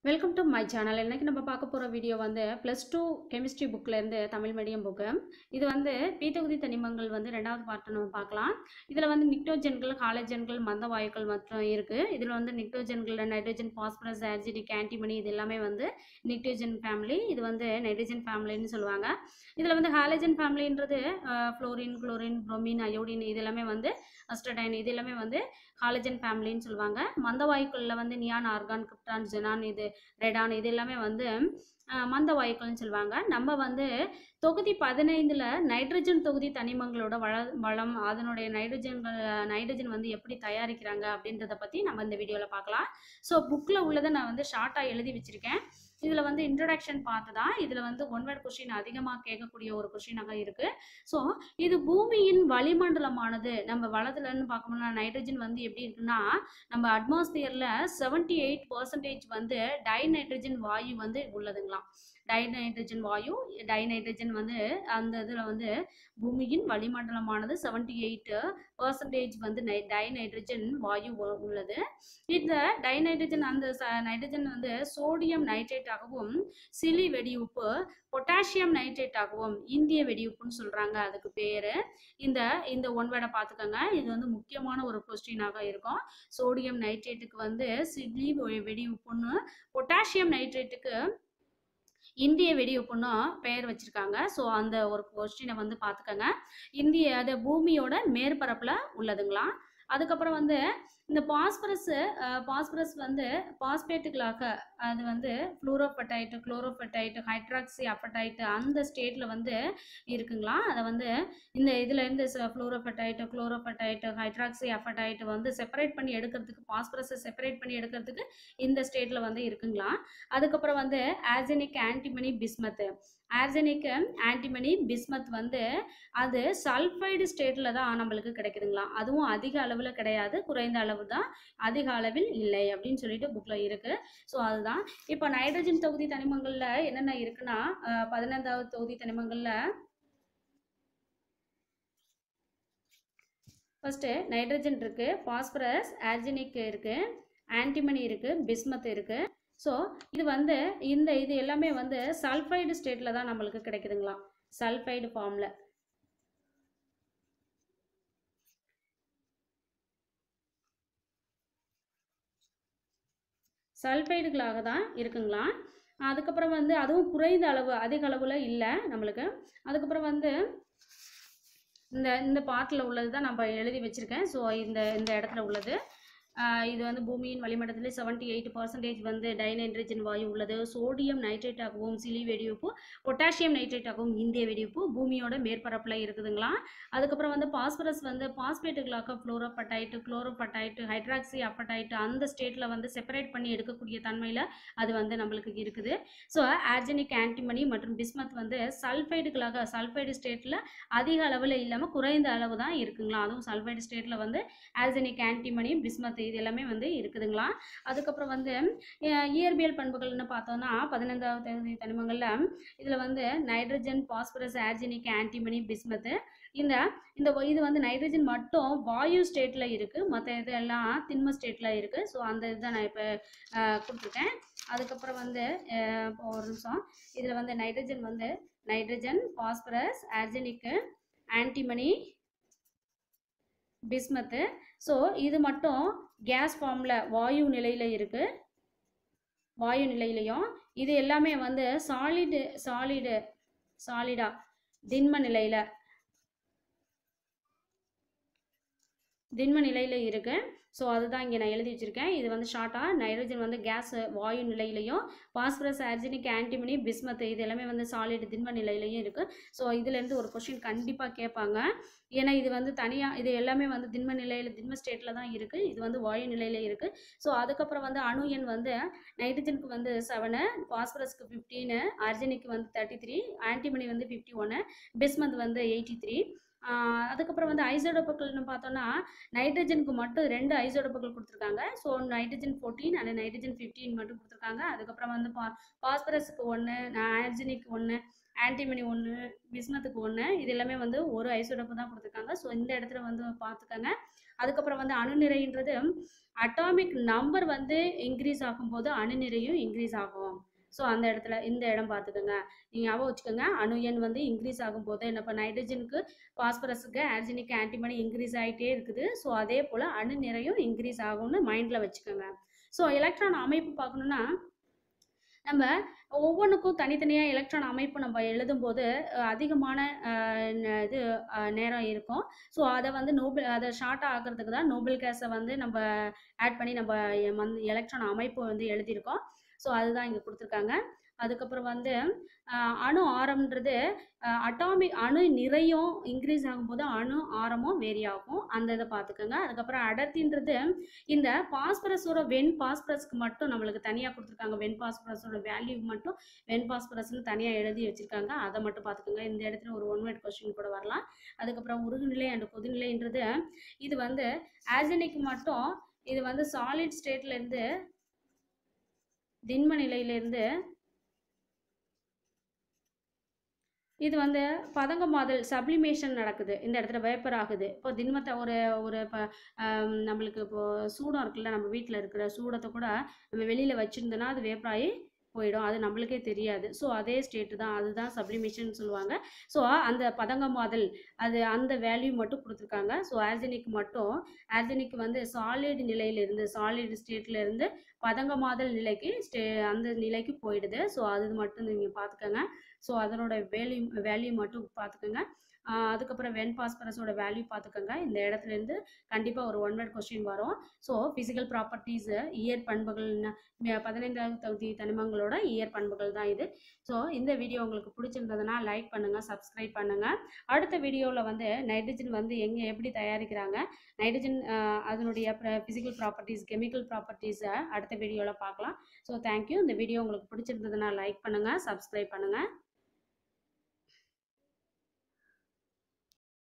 welcome to my channel இன்னைக்கு நம்ம பார்க்க போகிற வீடியோ வந்து ப்ளஸ் டூ கெமிஸ்ட்ரி புக்லேருந்து தமிழ் மீடியம் புக்கு இது வந்து பீத்தகுதி தனிமங்கள் வந்து ரெண்டாவது பார்ட்டு நம்ம பார்க்கலாம் இதில் வந்து நிக்டோஜன்கள் ஹாலஜன்கள் மந்த வாயுக்கள் மற்றும் இருக்குது இதில் வந்து நிக்டோஜன்களில் நைட்ரஜன் பாஸ்பரஸ் ஆர்ஜிடிக் ஆன்டிமனி இது எல்லாமே வந்து நிக்டோஜன் ஃபேமிலி இது வந்து நைட்ரஜன் ஃபேமிலின்னு சொல்லுவாங்க இதில் வந்து ஹாலஜன் ஃபேமிலின்றது ஃப்ளோரின் குளோரின் புரோமின் அயோடின் இது எல்லாமே வந்து அஸ்டடைன் இது எல்லாமே வந்து ஹாலஜன் ஃபேமிலின்னு சொல்லுவாங்க மந்த வாயுக்களில் வந்து நியான் ஆர்கான் கிரிப்டான் ஜெனான் இது ரெடான் இது எல்லாமே வந்து அஹ், மந்த வாயுக்கள்னு சொல்லுவாங்க நம்ம வந்து தொகுதி பதினைந்தில் நைட்ரஜன் தொகுதி தனிமங்களோட வள வளம் அதனுடைய நைட்ரஜன்கள் நைட்ரஜன் வந்து எப்படி தயாரிக்கிறாங்க அப்படின்றத பற்றி நம்ம இந்த வீடியோவில் பார்க்கலாம் ஸோ புக்கில் உள்ளதை நான் வந்து ஷார்ட்டாக எழுதி வச்சுருக்கேன் இதில் வந்து இன்ட்ரடக்ஷன் பார்த்து தான் இதில் வந்து ஒன் வேர்ட் கொஷின் அதிகமாக கேட்கக்கூடிய ஒரு கொஷினாக இருக்குது ஸோ இது பூமியின் வளிமண்டலமானது நம்ம வளத்துலன்னு பார்க்கணும்னா நைட்ரஜன் வந்து எப்படி இருக்குன்னா நம்ம அட்மாஸ்பியரில் செவன்டி எயிட் பர்சன்டேஜ் வந்து டைநைட்ரஜன் வாயு வந்து உள்ளதுங்களாம் டைநைட்ரஜன் வாயு டைநைட்ரஜன் வந்து அந்த இதில் வந்து பூமியின் வளிமண்டலமானது செவன்டி எயிட் பர்சன்டேஜ் வந்து நை டைநைட்ரஜன் வாயு உ- உள்ளது இந்த டைநைட்ரஜன் அந்த ச- நைட்ரஜன் வந்து சோடியம் நைட்ரேட்டாகவும் சிலி வெடியுப்பு பொட்டாசியம் நைட்ரேட்டாகவும் இந்திய வெடியுப்புன்னு சொல்கிறாங்க அதுக்கு பேர் இந்த இந்த ஒன் வேர்டை பார்த்துக்கோங்க இது வந்து முக்கியமான ஒரு கொஸ்டினாக இருக்கும் சோடியம் நைட்ரேட்டுக்கு வந்து சிலி வெ- வெடியுப்புன்னு பொட்டாசியம் நைட்ரேட்டுக்கு இந்திய வெடியுப்புன்னு பெயர் வச்சிருக்காங்க ஸோ அந்த ஒரு கொஸ்டினை வந்து பார்த்துக்கோங்க இந்திய அது பூமியோட மேற்பரப்பில் உள்ளதுங்களாம் அதுக்கப்புறம் வந்து இந்த பாஸ்பரஸ் பாஸ்பரஸ் வந்து பாஸ்பேட்டுகளாக அது வந்து ஃப்ளூரோஃபட்டைட்டு குளோரோஃபட்டைட்டு ஹைட்ராக்சி அப்படைட்டு அந்த ஸ்டேட்டில் வந்து இருக்குங்களாம் அதை வந்து இந்த இதில் இருந்து ஃப்ளூரோஃபட்டைட்டு குளோரோஃபட்டைட்டு ஹைட்ராக்சி அப்படைட்டு வந்து செப்பரேட் பண்ணி எடுக்கிறதுக்கு பாஸ்பரஸை செப்பரேட் பண்ணி எடுக்கிறதுக்கு இந்த ஸ்டேட்டில் வந்து இருக்குங்களாம் அதுக்கப்புறம் வந்து arsenic antimony bismuth arsenic antimony bismuth வந்து அது சல்ஃபைடு ஸ்டேட்டில் தான் நம்மளுக்கு கிடைக்குதுங்களாம் அதுவும் அதிக அளவில் கிடையாது குறைந்த அளவு தான் அதிக அளவில் இல்லை அப்படின்னு சொல்லிட்டு புக்கில் இருக்குது ஸோ அதுதான் இப்போ நைட்ரஜன் தொகுதி தனிமங்களில் என்னென்ன இருக்குன்னா அஹ், பதினைந்தாவது தொகுதி தனிமங்களில் ஃபஸ்ட்டு நைட்ரஜன் இருக்குது பாஸ்பரஸ் ஆர்ஜெனிக் இருக்குது ஆன்டிமனி இருக்குது பிஸ்மத் இருக்குது ஸோ இது வந்து இந்த இது எல்லாமே வந்து சல்ஃபைடு ஸ்டேட்டில் தான் நம்மளுக்கு கிடைக்குதுங்களாம் சல்ஃபைடு ஃபார்மில் சல்ஃபைடுகளாக தான் இருக்குங்களாம் அதுக்கப்புறம் வந்து அதுவும் குறைந்த அளவு அதிக அளவில் இல்லை நம்மளுக்கு அதுக்கப்புறம் வந்து இந்த இந்த பாட்டில் உள்ளது தான் நம்ம எழுதி வச்சுருக்கேன் ஸோ இந்த இந்த இடத்துல உள்ளது ஆஹ் இது வந்து பூமியின் வளிமண்டலத்தில் செவன்டி எயிட் பர்சன்டேஜ் வந்து டைநைட்ரஜன் வாயு உள்ளது சோடியம் நைட்ரேட்டாகவும் சிலி வெடியுப்பு பொட்டாசியம் நைட்ரேட்டாகவும் இந்திய வெடியுப்பு பூமியோட மேற்பரப்பில் இருக்குதுங்களாம் அதுக்கப்புறம் வந்து பாஸ்பரஸ் வந்து பாஸ்பேட்டுகளாக ஃப்ளோரோபட்டைட்டு குளோரோபட்டைட்டு ஹைட்ராக்சி அப்படைட்டு அந்த ஸ்டேட்டில் வந்து செப்பரேட் பண்ணி எடுக்கக்கூடிய தன்மையில் அது வந்து நம்மளுக்கு இருக்குது ஸோ ஆர்ஜெனிக் ஆன்டிமனி மற்றும் பிஸ்மத் வந்து சல்ஃபைடுகளாக சல்ஃபைடு ஸ்டேட்டில் அதிக அளவில் இல்லாமல் குறைந்த அளவு தான் இருக்குங்களா அதுவும் சல்ஃபைடு ஸ்டேட்டில் வந்து ஆர்ஜெனிக் ஆன்டிமனி பிஸ்மத் இது எல்லாமே வந்து இருக்குதுங்களா அதுக்கப்புறம் வந்து அஹ், இயற்பியல் பண்புகள்னு பார்த்தோம்னா பதினைந்தாவது தகுதி தனிமங்களில் இதில் வந்து nitrogen phosphorus arsenic antimony bismuth இந்த இந்த வ- இது வந்து நைட்ரஜன் மட்டும் வாயு ஸ்டேட்டில் இருக்குது மற்ற இதெல்லாம் திண்ம ஸ்டேட்டில் இருக்குது ஸோ அந்த இதுதான் நான் இப்போ கொடுத்துருக்கேன் அதுக்கப்புறம் வந்து அஹ், இப்போ ஒரு நிமிஷம் இதில் வந்து நைட்ரஜன் வந்து nitrogen phosphorus arsenic antimony bismuth so இது மட்டும் கேஸ் ஃபார்மில் வாயு நிலையில் இருக்குது வாயு நிலையிலையும் இது எல்லாமே வந்து சாலிடு சாலிடு சாலிடா திண்ம நிலையில் திண்ம நிலையில் இருக்குது ஸோ அதுதான் இங்கே நான் எழுதி வச்சுருக்கேன் இது வந்து ஷார்ட்டாக நைட்ரஜன் வந்து கேஸ் வாயு நிலையிலையும் பாஸ்பரஸ் ஆர்ஜெனிக் ஆன்டிமனி பிஸ்மத் இது எல்லாமே வந்து சாலிட் திண்ம நிலையிலையும் இருக்குது ஸோ இதுலேருந்து ஒரு கொஷின் கண்டிப்பாக கேட்பாங்க ஏன்னா இது வந்து தனியாக இது எல்லாமே வந்து திண்ம நிலையில் திண்ம ஸ்டேட்டில் தான் இருக்குது இது வந்து வாயு நிலையில் இருக்குது ஸோ அதுக்கப்புறம் வந்து அணு எண் வந்து நைட்ரஜனுக்கு வந்து செவனு பாஸ்பரஸ்க்கு ஃபிஃப்டீனு ஆர்ஜெனிக்கு வந்து தேர்ட்டி த்ரீ ஆன்டிமனி வந்து ஃபிஃப்டி ஒன்று பிஸ்மத் வந்து எயிட்டி த்ரீ அதுக்கப்புறம் வந்து ஐசோடோப்புகள்னு பார்த்தோன்னா நைட்ரஜனுக்கு மட்டும் ரெண்டு ஐசோடோப்புகள் கொடுத்துருக்காங்க so nitrogen fourteen and nitrogen fifteen மட்டும் கொடுத்துருக்காங்க அதுக்கப்புறம் வந்து பா பாஸ்பரஸுக்கு ஒன்று ஆர்ஜெனிக் ஒன்று ஆன்டிமனி ஒன்று பிஸ்மத்துக்கு ஒன்று இது எல்லாமே வந்து ஒரு ஐசோடோப்பு தான் கொடுத்துருக்காங்க ஸோ இந்த இடத்துல வந்து பார்த்துக்கோங்க அதுக்கப்புறம் வந்து அணுநிறைன்றது அட்டாமிக் நம்பர் வந்து இன்க்ரீஸ் ஆகும்போது அணுநிறையும் இன்க்ரீஸ் ஆகும் ஸோ அந்த இடத்துல இந்த இடம் பார்த்துக்கோங்க நீங்கள் ஞாபகம் வச்சுக்கோங்க அணு எண் வந்து இன்க்ரீஸ் ஆகும்போது என்ன இப்போ நைட்ரஜனுக்கு பாஸ்பரஸுக்கு ஆர்ஜனிக் ஆன்டிமனி இன்க்ரீஸ் ஆகிட்டே இருக்குது ஸோ அதே போல் அணு நிறையும் இன்க்ரீஸ் ஆகும்னு மைண்டில் வச்சுக்கோங்க ஸோ எலக்ட்ரான் அமைப்பு பார்க்கணுன்னா நம்ம ஒவ்வொன்றுக்கும் தனித்தனியாக எலக்ட்ரான் அமைப்பு நம்ம எழுதும்போது அஹ், அதிகமான அஹ், ந- இது அஹ், நேரம் இருக்கும் ஸோ அதை வந்து நோபல் அதை ஷார்ட் ஆகிறதுக்கு தான் நோபல் கேஸை வந்து நம்ம ஆட் பண்ணி நம்ம வந்து எலக்ட்ரான் அமைப்பு வந்து எழுதியிருக்கோம் ஸோ அதுதான் இங்கே கொடுத்துருக்காங்க அதுக்கப்புறம் வந்து அஹ், அணு ஆரம்ன்றது அட்டாமிக் அணு நிறையும் இன்க்ரீஸ் ஆகும்போது அணு ஆரமும் வேரி ஆகும் அந்த இதை பார்த்துக்கோங்க அதுக்கப்புறம் அடர்த்தின்றது இந்த பாஸ்பரஸோட வெண் பாஸ்பரஸ்க்கு மட்டும் நம்மளுக்கு தனியாக கொடுத்துருக்காங்க வெண் பாஸ்பரஸோட வேல்யூ மட்டும் வெண் பாஸ்பரஸ்னு தனியாக எழுதி வச்சுருக்காங்க அதை மட்டும் பார்த்துக்கோங்க இந்த இடத்துல ஒரு ஒன் வேர்ட் கொஸ்டின் கூட வரலாம் அதுக்கப்புறம் உருகுநிலை அண்ட் கொதிநிலைன்றது இது வந்து ஆர்சனிக் மட்டும் இது வந்து சாலிட் ஸ்டேட்லேருந்து திண்ம நிலையிலேருந்து இது வந்து பதங்கமாதல் சப்ளிமேஷன் நடக்குது இந்த இடத்துல வேப்பர் ஆகுது இப்போ திண்மத்தை ஒரு ஒரு இப்போ நம்மளுக்கு இப்போ சூடம் இருக்குல்ல நம்ம வீட்டில் இருக்கிற சூடத்தை கூட நம்ம வெளியில் வச்சுருந்தோன்னா அது வேப்பர் ஆகி போயிடும் அது நம்மளுக்கே தெரியாது ஸோ அதே ஸ்டேட்டு தான் அதுதான் சப்ளிமேஷன் சொல்லுவாங்க ஸோ அந்த பதங்கமாதல் அது அந்த வேல்யூ மட்டும் கொடுத்துருக்காங்க ஸோ ஆர்சனிக் மட்டும் ஆர்சனிக் வந்து சாலிட் நிலையிலிருந்து சாலிட் ஸ்டேட்லேருந்து பதங்கமாதல் நிலைக்கு ஸ்டே அந்த நிலைக்கு போயிடுது ஸோ அது மட்டும் நீங்கள் பார்த்துக்கோங்க ஸோ அதனோட வேல்யூ வேல்யூ மட்டும் பார்த்துக்கோங்க ஆஹ் அதுக்கப்புறம் வென் பாஸ்பரஸோட வேல்யூ பார்த்துக்கோங்க இந்த இடத்துல இருந்து கண்டிப்பாக ஒரு ஒன் வேர்ட் கொஸ்டின் வரும் ஸோ ஃபிசிக்கல் ப்ராப்பர்ட்டிஸ் இயற் பண்புகள் ந- பதினைந்தாவது தகுதி தனிமங்களோட இயற் பண்புகள் தான் இது ஸோ இந்த வீடியோ உங்களுக்கு பிடிச்சிருந்ததுன்னா லைக் பண்ணுங்கள் சப்ஸ்கிரைப் பண்ணுங்கள் அடுத்த வீடியோவில் வந்து நைட்ரஜன் வந்து எங்கே எப்படி தயாரிக்கிறாங்க நைட்ரஜன் அதனுடைய ஃபிசிக்கல் ப்ராப்பர்ட்டிஸ் கெமிக்கல் ப்ராப்பர்ட்டிஸை அடுத்த வீடியோவில் பார்க்கலாம் ஸோ தேங்க்யூ இந்த வீடியோ உங்களுக்கு பிடிச்சிருந்ததுன்னா லைக் பண்ணுங்கள் சப்ஸ்கிரைப் பண்ணுங்கள்